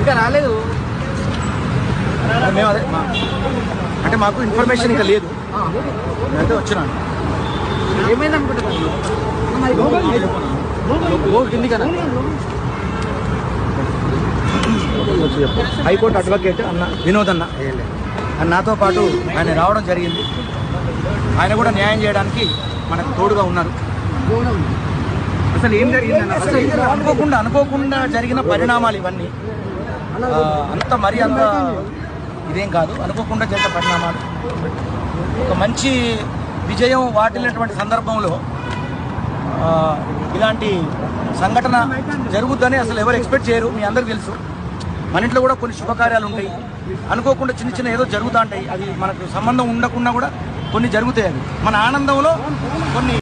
ఇంకా రాలేదు మేము అదే మా- అంటే మాకు ఇన్ఫర్మేషన్ ఇంకా లేదు నేనైతే వచ్చినాను ఏమైంది అనుకుంటున్నాను ఓ కింది కదా హైకోర్టు అడ్వకేట్ అన్న వినోద్ అన్న ఆయన నాతో పాటు ఆయన రావడం జరిగింది ఆయన కూడా న్యాయం చేయడానికి మనకు తోడుగా ఉన్నారు అసలు ఏం జరిగింది అసలు ఇది అనుకోకుండా అనుకోకుండా జరిగిన పరిణామాలు ఇవన్నీ ఆ, అంత మరీ అంత ఇదేం కాదు అనుకోకుండా జరిగిన పరిణామాలు ఒక మంచి విజయం వాటిల్లినటువంటి సందర్భంలో ఆ, ఇలాంటి సంఘటన జరుగుద్దని అసలు ఎవరు ఎక్స్పెక్ట్ చేయరు మీ అందరికీ తెలుసు మన ఇంట్లో కూడా కొన్ని శుభకార్యాలు ఉంటాయి అనుకోకుండా చిన్న చిన్న ఏదో జరుగుతూ ఉంటాయి అది మనకు సంబంధం ఉండకుండా కూడా కొన్ని జరుగుతాయి అవి మన ఆనందంలో కొన్ని